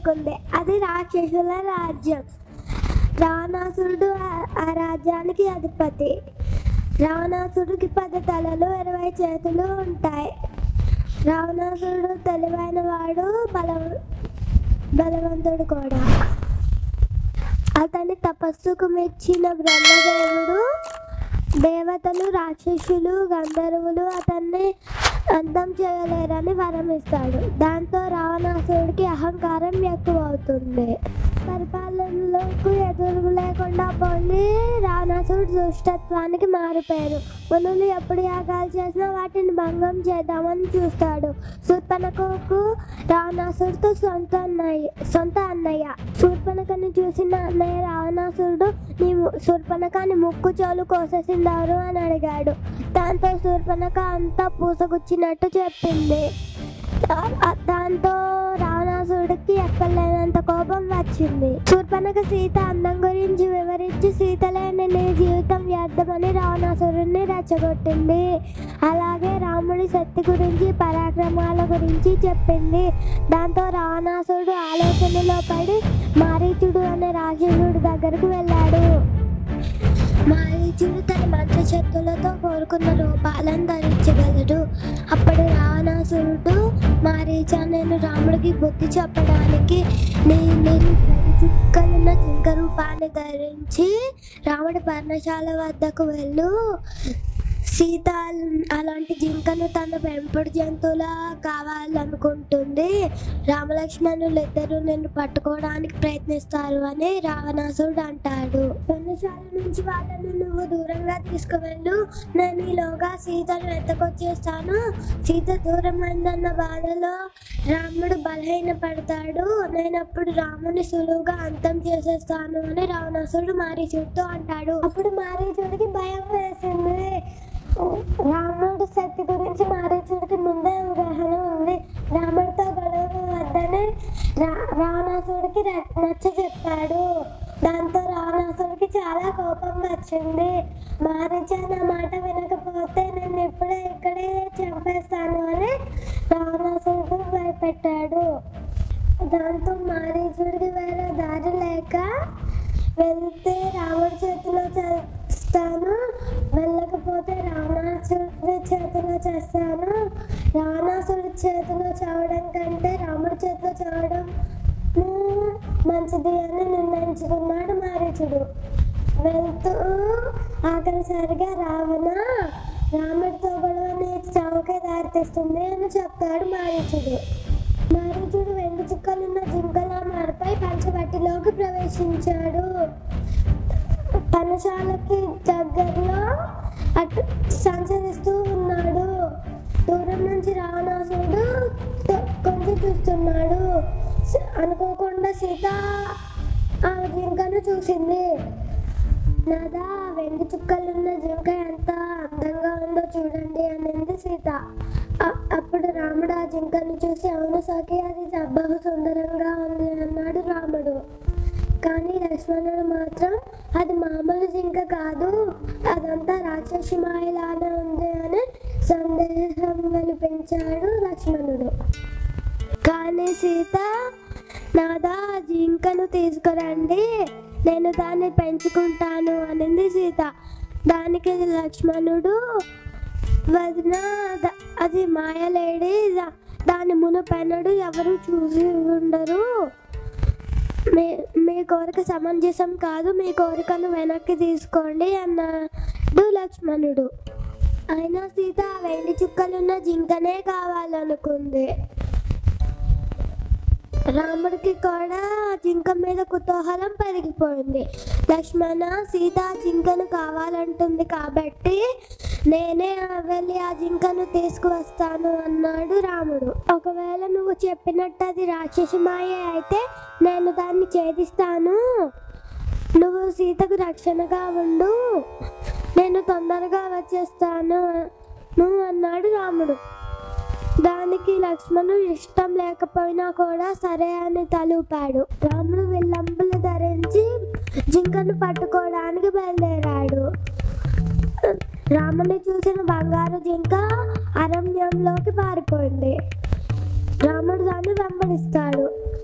చేరుకుంది అది రాక్షసుల రాజ్యం రావణాసురుడు ఆ- ఆ రాజ్యానికి అధిపతి రావణాసురుడికి పది తలలు ఇరవై చేతులు ఉంటాయి రావణాసురుడు తెలివైన వాడు బల బలవంతుడు కూడా అతని తపస్సుకు మెచ్చిన బ్రహ్మదేవుడు దేవతలు రాక్షసులు గంధర్వులు అతన్ని అంతం చేయలేరని వరం ఇస్తాడు దాంతో రావణాసురుడికి అహంకారం ఎక్కువ అవుతుంది పరిపాలనలోకి ఎదురు లేకుండా పోయి రావణాసురుడు దుష్టత్వానికి మారిపోయారు మునులు ఎప్పుడు యాగాలు చేసినా వాటిని భంగం చేద్దామని చూస్తాడు శూర్పణకు రావణాసురుడితో సొంత అన్నయ్య సొంత అన్నయ్య శూర్పణకని చూసిన అన్నయ్య రావణాసురుడు నీ ము- శూర్పణకాని ముక్కు చెవులు కోసేసిందారు అని అడిగాడు దాంతో శూర్పణక అంతా పూసగుచ్చినట్టు చెప్పింది ఆ- ఆ- దాంతో రావణాసురుడికి ఎక్కలేనంత కోపం వచ్చింది శూర్పణక సీత అందం గురించి వివరించి సీత లేని నీ జీవితం వ్యర్థమని రావణాసురుడిని రెచ్చగొట్టింది అలాగే రాముడి శక్తి గురించి పరాక్రమాల గురించి చెప్పింది దాంతో రావణాసురుడు ఆలోచనలో పడి మారీచుడు అనే రాక్షసుడి దగ్గరకు వెళ్ళాడు మారీచుడు తన మంత్రశక్తులతో కోరుకున్న రూపాలను ధరించగలడు అప్పుడు రావణాసురుడు మారీచ నేను రాముడికి బుద్ధి చెప్పడానికి నేను నేను పది చుక్కలున్న జింక రూపాన్ని ధరించి రాముడి పర్ణశాల వద్దకు వెళ్ళు సీత అలాంటి జింకను తన పెంపుడు జంతువులా కావాలనుకుంటుంది రామలక్ష్మణులు ఇద్దరు నిన్ను పట్టుకోవడానికి ప్రయత్నిస్తారు అని రావణాసురుడు అంటాడు పర్ణశాల నుంచి వాళ్ళను నువ్వు దూరంగా తీసుకువెళ్ళు నేను ఈలోగా సీతను ఎత్తకొచ్చేస్తాను సీత దూరమైందన్న బాధలో రాముడు బలహీన పడతాడు నేను అప్పుడు రాముని సులువుగా అంతం చేసేస్తాను అని రావణాసురుడు మారీచుడితో అంటాడు అప్పుడు మారీచుడికి భయం వేసింది రాముడు శక్తి గురించి మారీచుడికి ముందే అవగాహన ఉంది రాముడితో గొడవ వద్దని రా రావణాసుడికి ర- నచ్చ చెప్పాడు దాంతో రావణాసుడికి చాలా కోపం వచ్చింది మారీచ నా మాట వినకపోతే నేను ఇప్పుడే ఇక్కడే చంపేస్తాను అని రావణాసుడు భయపెట్టాడు దాంతో మారీచుడికి వేరే దారి లేక వెళ్తే రాముడి చేతిలో చేస్తాను వెళ్ళకపోతే రావణాసుడి చేతిలో చేస్తాను రావణాసుడి చేతిలో చావడం కంటే రాముడి చేతిలో చావడం మ్, మంచిది అని నిర్ణయించుకున్నాడు మారీచుడు వెళ్తూ ఆఖరిసరిగా రావణ రాముడితో గొడవ నీ చావుకే దారితీస్తుంది అని చెప్తాడు మారీచుడు మారీచుడు వెండి చుక్కలున్న జింకలా మారిపై పంచబట్టిలోకి ప్రవేశించాడు పనశాలకి దగ్గరలో అటు సంచరిస్తూ ఉన్నాడు దూరం నుంచి రావణాసుడు త- కొంచెం చూస్తున్నాడు స- అనుకోకుండా సీత ఆ జింకను చూసింది నాదా వెండి చుక్కలున్న జింక ఎంత అందంగా ఉందో చూడండి అనింది సీత అ- అప్పుడు రాముడు ఆ జింకను చూసి అవును సఖి అది బహు సుందరంగా ఉంది అన్నాడు రాముడు కానీ లక్ష్మణుడు మాత్రం అది మామూలు జింక కాదు అదంతా రాక్షసి మాయలానే ఉంది అని సందేహం వినిపించాడు లక్ష్మణుడు కానీ సీత నాదా ఆ జింకను తీసుకురండి నేను దాన్ని పెంచుకుంటాను అనింది సీత దానికి లక్ష్మణుడు వదిన ద- అది మాయలేడి దా- దాని మునుపెన్నడు ఎవరు చూసి ఉండరు మీ మీ కోరిక సమంజసం కాదు మీ కోరికను వెనక్కి తీసుకోండి అన్నాడు లక్ష్మణుడు అయినా సీత ఆ వెండి చుక్కలున్న జింకనే కావాలనుకుంది రాముడికి కూడా ఆ జింక మీద కుతూహలం పెరిగిపోయింది లక్ష్మణ సీత ఆ జింకను కావాలంటుంది కాబట్టి నేనే వెళ్ళి ఆ జింకను తీసుకువస్తాను అన్నాడు రాముడు ఒకవేళ నువ్వు చెప్పినట్టు అది రాక్షసి మాయ అయితే నేను దాన్ని ఛేదిస్తాను నువ్వు సీతకు రక్షణగా ఉండు నేను తొందరగా వచ్చేస్తాను నువ్వు అన్నాడు రాముడు దానికి లక్ష్మణుడు ఇష్టం లేకపోయినా కూడా సరే అని తలూపాడు రాముడు విల్లంబులు ధరించి జింకను పట్టుకోవడానికి బయలుదేరాడు రాముని చూసిన బంగారు జింక అరణ్యంలోకి పారిపోయింది రాముడు దాన్ని వెంబడిస్తాడు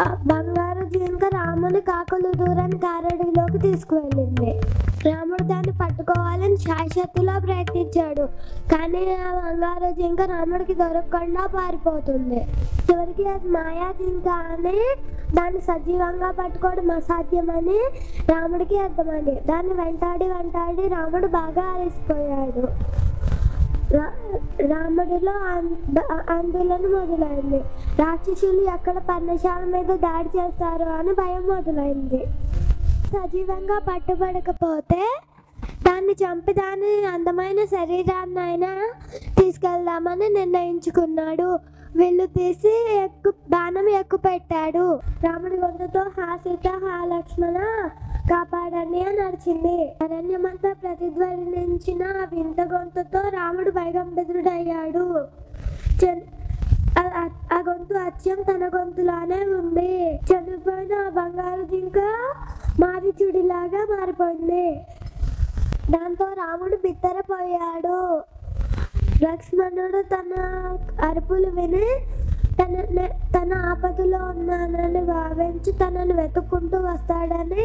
ఆ బంగారు జింక రాముని కాకులు దూరాన్ని కారడిలోకి తీసుకువెళ్ళింది రాముడు దాన్ని పట్టుకోవాలని శాశ్వతిలో ప్రయత్నించాడు కానీ ఆ బంగారు జింక రాముడికి దొరకకుండా పారిపోతుంది చివరికి అది మాయా జింక అని దాన్ని సజీవంగా పట్టుకోవడం అసాధ్యమని రాముడికి అర్థమైంది దాన్ని వెంటాడి వెంటాడి రాముడు బాగా అలసిపోయాడు రా- రాముడిలో ఆంద- ఆందోళన మొదలైంది రాక్షసులు ఎక్కడ పర్ణశాల మీద దాడి చేస్తారు అని భయం మొదలైంది సజీవంగా పట్టుబడకపోతే దాన్ని చంపి దాని అందమైన శరీరాన్ని అయినా తీసుకెళ్దామని నిర్ణయించుకున్నాడు వీళ్ళు తీసి ఎక్కు బాణం ఎక్కు పెట్టాడు రాముడి గొంతుతో హా సీత హా లక్ష్మణ కాపాడండి అని నడిచింది అరణ్యమంతా ప్రతిధ్వనించిన ఆ వింత గొంతుతో రాముడు భయగంభీరుడయ్యాడు చన్- ఆ- ఆ- ఆ గొంతు అచ్చం తన గొంతులానే ఉంది చనిపోయిన ఆ బంగారు జింక మారిచుడిలాగా మారిపోయింది దాంతో రాముడు బిత్తరపోయాడు లక్ష్మణుడు తన అరుపులు విని తన నే- తన ఆపదలో ఉన్నానని భావించి తనను వెతుక్కుంటూ వస్తాడని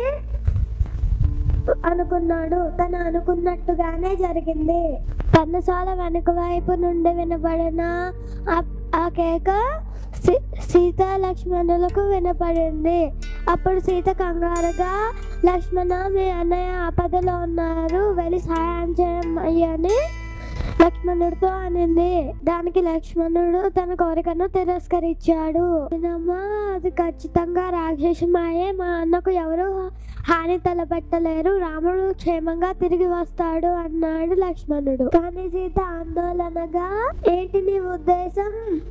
అనుకున్నాడు తను అనుకున్నట్టుగానే జరిగింది పన్నసాల వెనుక వైపు నుండి వినపడిన ఆ- ఆ కేక సీ- సీత లక్ష్మణులకు వినపడింది అప్పుడు సీత కంగారుగా లక్ష్మణ మీ అన్నయ్య ఆపదలో ఉన్నారు వెళ్ళి సహాయం చేయమయ్యని లక్ష్మణుడితో అనింది దానికి లక్ష్మణుడు తన కోరికను తిరస్కరించాడు "వినమ్మా, అది ఖచ్చితంగా రాక్షసమాయే మా అన్నకు ఎవరు హాని తలపెట్టలేరు రాముడు క్షేమంగా తిరిగి వస్తాడు అన్నాడు లక్ష్మణుడు కానీ సీత ఆందోళనగా ఏంటి నీ ఉద్దేశం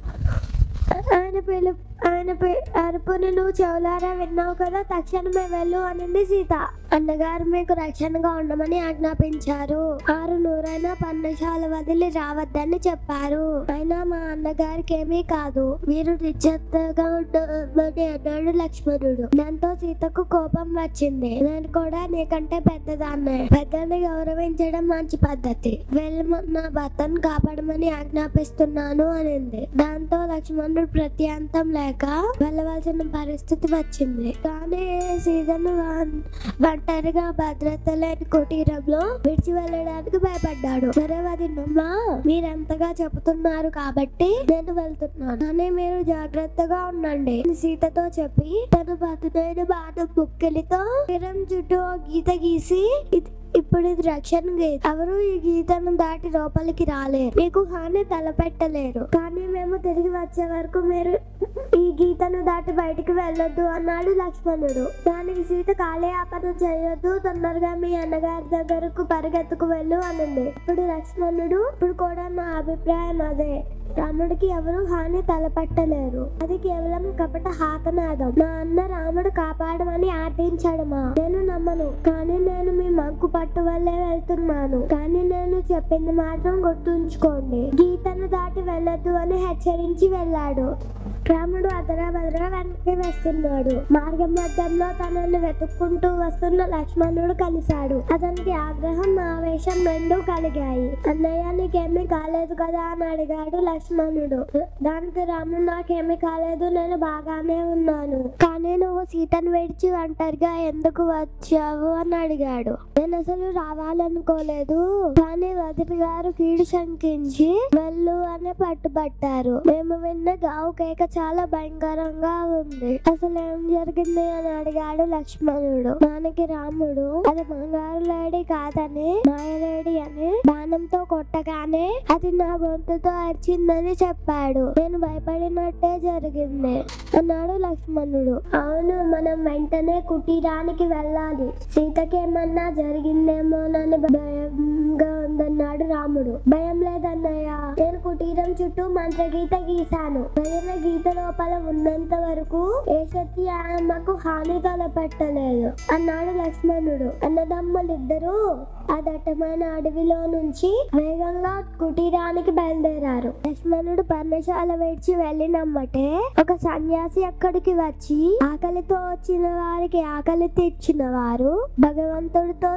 ఆయన పిలు ఆయన పి- అరుపుని నువ్వు చెవులారా విన్నావు కదా తక్షణమే వెళ్ళు అనింది సీత అన్నగారు మీకు రక్షణగా ఉండమని ఆజ్ఞాపించారు ఆరు నూరైనా పన్నశాల వదిలి రావద్దని చెప్పారు అయినా మా అన్నగారికి ఏమీ కాదు మీరు నిశ్చత్తగా ఉండమని అన్నాడు లక్ష్మణుడు దాంతో సీతకు కోపం వచ్చింది నేను కూడా నీకంటే పెద్దదాన్నే పెద్దని గౌరవించడం మంచి పద్ధతి వెళ్ళి నా భర్తను కాపాడమని ఆజ్ఞాపిస్తున్నాను అనింది దాంతో లక్ష్మణుడు ప్రత్యాంతం లేక వెళ్ళవలసిన పరిస్థితి వచ్చింది కానీ సీతను వన్- ఒంటరిగా భద్రత లేని కుటీరంలో విడిచి వెళ్ళడానికి భయపడ్డాడు సరే వదినమ్మా మీరంతగా చెబుతున్నారు కాబట్టి నేను వెళ్తున్నాను కానీ మీరు జాగ్రత్తగా ఉండండి అని సీతతో చెప్పి తన బతునైన బాణం ముక్కిలితో తీరం చుట్టూ ఓ గీత గీసి "ఇది- ఇప్పుడు ఇది రక్షణ గీత ఎవరు ఈ గీతను దాటి లోపలికి రాలేరు మీకు హాని తలపెట్టలేరు కానీ మేము తిరిగి వచ్చే వరకు మీరు ఈ గీతను దాటి బయటికి వెళ్ళొద్దు అన్నాడు లక్ష్మణుడు దానికి సీత కాలయాపన చేయొద్దు తొందరగా మీ అన్నగారి దగ్గరకు పరిగెత్తుకు వెళ్ళు అనింది ఇప్పుడు లక్ష్మణుడు ఇప్పుడు కూడా నా అభిప్రాయం అదే రాముడికి ఎవరు హాని తలపట్టలేరు అది కేవలం కపట హాతనాదం నా అన్న రాముడు కాపాడమని ఆర్థించడమా నేను నమ్మను కానీ నేను మీ మంకు పట్టు వల్లే వెళ్తున్నాను కానీ నేను చెప్పింది మాత్రం గుర్తుంచుకోండి గీతను దాటి వెళ్ళొద్దు అని హెచ్చరించి వెళ్ళాడు రాముడు అదరా బదరా వెనక్కి వస్తున్నాడు మార్గం మధ్యంలో తనని వెతుక్కుంటూ వస్తున్న లక్ష్మణుడు కలిశాడు అతనికి ఆగ్రహం ఆవేశం రెండూ కలిగాయి అన్నయ్య నీకేమీ కాలేదు కదా అని అడిగాడు లక్ష్మణుడు దానికి రాముడు నాకేమీ కాలేదు నేను బాగానే ఉన్నాను కానీ నువ్వు సీతను విడిచి ఒంటరిగా ఎందుకు వచ్చావు అని అడిగాడు నేను అసలు రావాలనుకోలేదు కానీ వదిలి గారు కీడు శంకించి వెళ్ళు అని పట్టుబట్టారు మేము విన్న గావు కేక చాలా భయంకరంగా ఉంది అసలు ఏం జరిగింది అని అడిగాడు లక్ష్మణుడు దానికి రాముడు అది బంగారు లేడీ కాదని మాయలేడి అని బాణంతో కొట్టగానే అది నా గొంతుతో అరిచిందని చెప్పాడు నేను భయపడినట్టే జరిగింది అన్నాడు లక్ష్మణుడు అవును మనం వెంటనే కుటీరానికి వెళ్ళాలి సీతకేమన్నా జరిగిందేమోనని భయంగా ఉందన్నాడు రాముడు భయం లేదన్నయ్య నేను కుటీరం చుట్టూ మంత్రగీత గీశాను వెళ్ళిన గీత లోపల ఉన్నంత వరకు ఏ శక్తి ఆమెకు హాని తలపెట్టలేదు అన్నాడు లక్ష్మణుడు అన్నదమ్ములిద్దరూ ఆ దట్టమైన అడవిలో నుంచి వేగంగా కుటీరానికి బయలుదేరారు లక్ష్మణుడు పర్ణశాల విడిచి వెళ్ళినమ్మటే ఒక సన్యాసి అక్కడికి వచ్చి ఆకలితో వచ్చిన వారికి ఆకలి తీర్చిన వారు భగవంతుడితో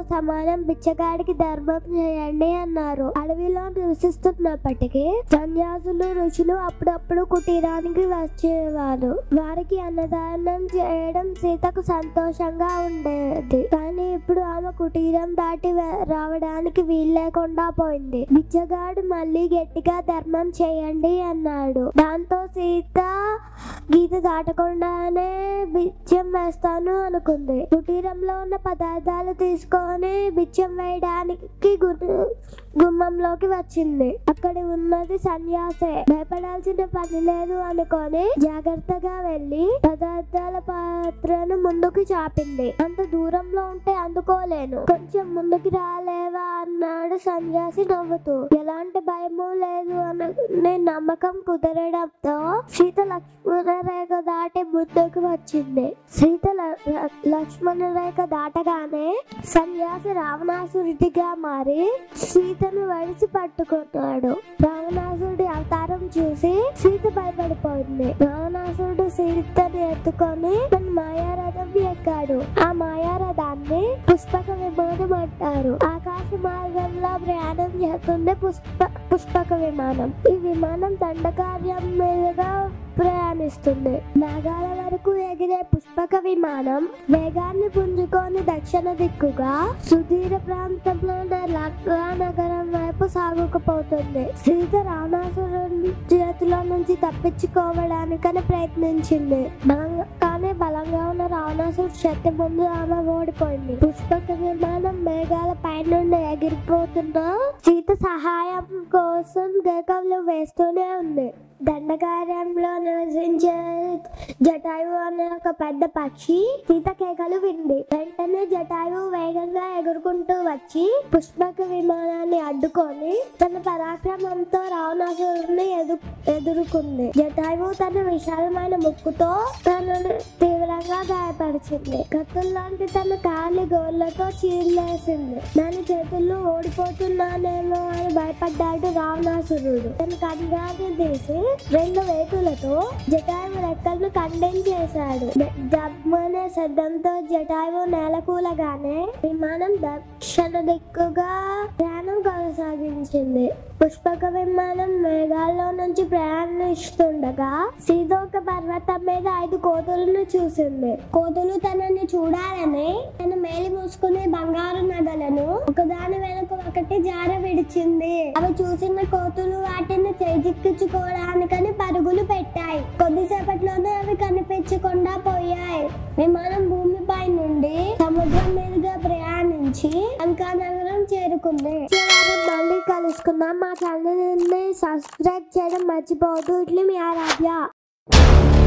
సమానం బిచ్చగాడికి ధర్మం చేయండి అన్నారు అడవిలో నివసిస్తున్నప్పటికీ సన్యాసులు ఋషులు అప్పుడప్పుడు కుటీరానికి వచ్చేవారు వారికి అన్నదానం చేయడం సీతకు సంతోషంగా ఉండేది కానీ ఇప్పుడు ఆమె కుటీరం దాటి వె- రావడానికి వీలు లేకుండా పోయింది బిచ్చగాడు మళ్ళీ గట్టిగా ధర్మం చేయండి అన్నాడు దాంతో సీత గీత దాటకుండానే బిచ్చం వేస్తాను అనుకుంది కుటీరంలో ఉన్న పదార్థాలు తీసుకొని బిచ్చం వేయడానికి గు- గుమ్మంలోకి వచ్చింది అక్కడ ఉన్నది సన్యాసే భయపడాల్సిన పని లేదు అనుకొని జాగ్రత్తగా వెళ్ళి పదార్థాల పాత్రను ముందుకు చాపింది అంత దూరంలో ఉంటే అందుకోలేను కొంచెం ముందుకు రాలేవా అన్నాడు సన్యాసి నవ్వుతూ ఎలాంటి భయము లేదు అనే నమ్మకం కుదరడంతో సీత లక్ష్మణ రేఖ దాటి ముందుకు వచ్చింది సీత ల- ల- లక్ష్మణ రేఖ దాటగానే సన్యాసి రావణాసురుడిగా మారి సీతను వడిసి పట్టుకున్నాడు రావణాసురుడి అవతారం చూసి సీత భయపడిపోయింది రావణాసురుడు సీతను ఎత్తుకొని తన మాయారథం ఎక్కాడు ఆ మాయారథాన్ని పుష్పక విమానం అంటారు ఆకాశ మార్గంలో ప్రయాణం చేస్తుంది పుష్ప పుష్పక విమానం ఈ విమానం దండకార్యం మీదుగా ప్రయాణిస్తుంది మేఘాల వరకు ఎగిరే పుష్పక విమానం వేగాన్ని పుంజుకొని దక్షిణ దిక్కుగా సుదీర ప్రాంతంలో ఉన్న లక్రా నగరం వైపు సాగుకుపోతుంది సీత రావణాసురుడి చేతిలో నుంచి తప్పించుకోవడానికని ప్రయత్నించింది బలంగా కానీ బలంగా ఉన్న రావణాసురుడు శక్తి ముందు ఆమె ఓడిపోయింది పుష్పక విమానం మేఘాల పైనుండి ఎగిరిపోతున్నా సీత సహాయం కోసం గేకలు వేస్తూనే ఉంది దండకార్యంలో నివసించే జటాయు అనే ఒక పెద్ద పక్షి సీత కేకలు వింది వెంటనే జటాయు వేగంగా ఎగురుకుంటూ వచ్చి పుష్పక విమానాన్ని అడ్డుకొని తన పరాక్రమంతో రావణాసురుడిని ఎదు ఎదుర్కొంది జటాయు తన విశాలమైన ముక్కుతో తనను తీవ్రంగా గాయపరిచింది కత్తుల్లాంటి తన కాలి గోళ్లతో చీరలేసింది దాని చేతుల్లో ఓడిపోతున్నానేమో అని భయపడ్డాడు రావణాసురుడు తన కంగాన్ని తీసి రెండు వేకులతో జటాయు రెక్కలను ఖండించేశాడు దమ్మనే శబ్దంతో జటాయు నేలకూలగానే విమానం దక్షిణ దిక్కుగా ప్రయాణం కొనసాగించింది పుష్పక విమానం మేఘాల్లో నుంచి ప్రయాణిస్తుండగా సీత ఒక పర్వతం మీద ఐదు కోతులను చూసింది కోతులు తనని చూడాలని తన మేలి మూసుకునే బంగారు నగలను ఒకదాని వెనుక ఒకటి జార విడిచింది అవి చూసిన కోతులు వాటిని చేజిక్కించుకోవడానికని పరుగులు పెట్టాయి కొద్దిసేపట్లోనే అవి కనిపించకుండా పోయాయి విమానం భూమిపై నుండి సముద్రం మీదుగా ప్రయాణించి లంకా నగరం చేరుకుంది వచ్చే వారం మళ్ళీ కలుసుకుందాం మా ఛానల్ ని సబ్స్క్రైబ్ చేయడం మర్చిపోవద్దు ఇట్లా మీ ఆరాధ్య